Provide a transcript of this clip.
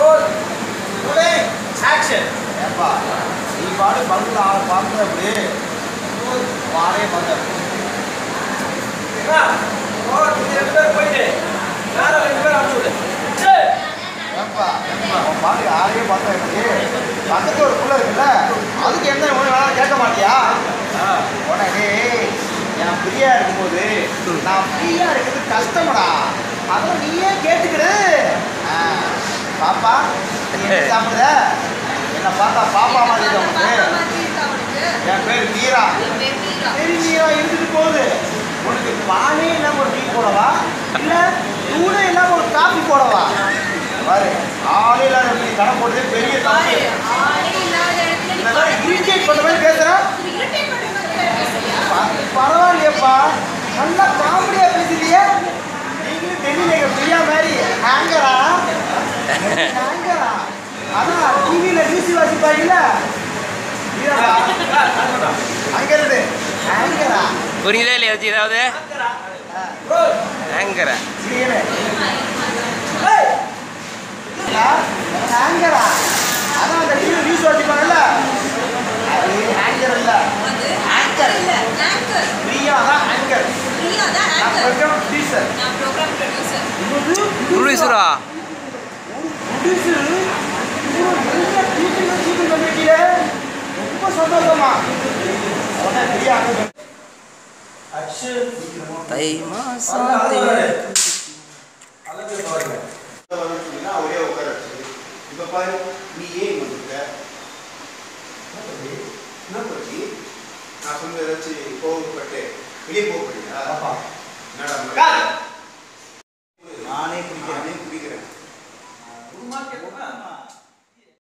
Action ஏப்பா நீ பாடு பங்குல ஆளை பார்க்குற அப்படி வாடகை பார்த்த ரெண்டு பேர் போயிட்டு வேற ரெண்டு பேர் அனுப்பிச்சு விடு சரி. ஏப்பா அவன் பாட்டு யாரையும் பார்த்தா எப்படி பக்கத்துல ஒரு புள்ள இருக்குல்ல அதுக்கு என்ன ஒன்று வேணாலும் கேட்க மாட்டியா உடனே நான் ஃப்ரீயா இருக்கும்போது நான் ஃப்ரீயா இருக்கிறது கஷ்டமடா அதெல்லாம் நீயே கேட்டுக்கிடு ஆ, பாப்பா நீ என்ன சாப்பிடுற என்ன பார்த்தா பாப்பா மாதிரி இருக்கு உனக்கு என் பேர் வீரா சரி வீரா இருந்துட்டு போகுது உனக்கு பாலே இல்லாம ஒரு டீ போடவா இல்ல தூளே இல்லாம ஒரு காஃபி போடவா பாரு ஆளே இல்லாத இப்படி கடை போடுறதே பெரிய தப்பு இரிட்டேட் பண்ண மாதிரி பேசுறேன் ப- பரவாயில்லையேப்பா நல்லா காமெடியா பேசுறியே நீங்களும் தெரியல பிரியா மாதிரி ஹேங்கரா ஹேங்கரா அதான் டிவியில நியூஸ் வாசிப்பாங்கல்ல வீரப்பா, அங்க இருந்து ஹேங்கரா புரியுதா இல்லையா வச்சு ஏதாவது ஆங்கர சீனு ஹேங்கரா அதான் அந்த டிவி நியூஸ் வாசிப்பாங்கல்ல அது ஹேங்கர் இல்ல பிரியா தான் ஹேங்கர் நான் ப்ரோக்ராம் டீச்சர் ப்ரொடியூசரா ரொம்ப சந்தோஷமா உடனே பிரியா அங்க தை மாசம் ஒரே உட்கார இப்ப பாரு நீ ஏன் வந்துருக்க என்ன பற்றி நான் சொன்ன ஏதாச்சும் கோவப்பட்டு வெளியே போகப்படியா என்னடா நானே குடிக்கிறேன் குடிக்கிறேன் ஒரு மார்க் கேட்கணுமா?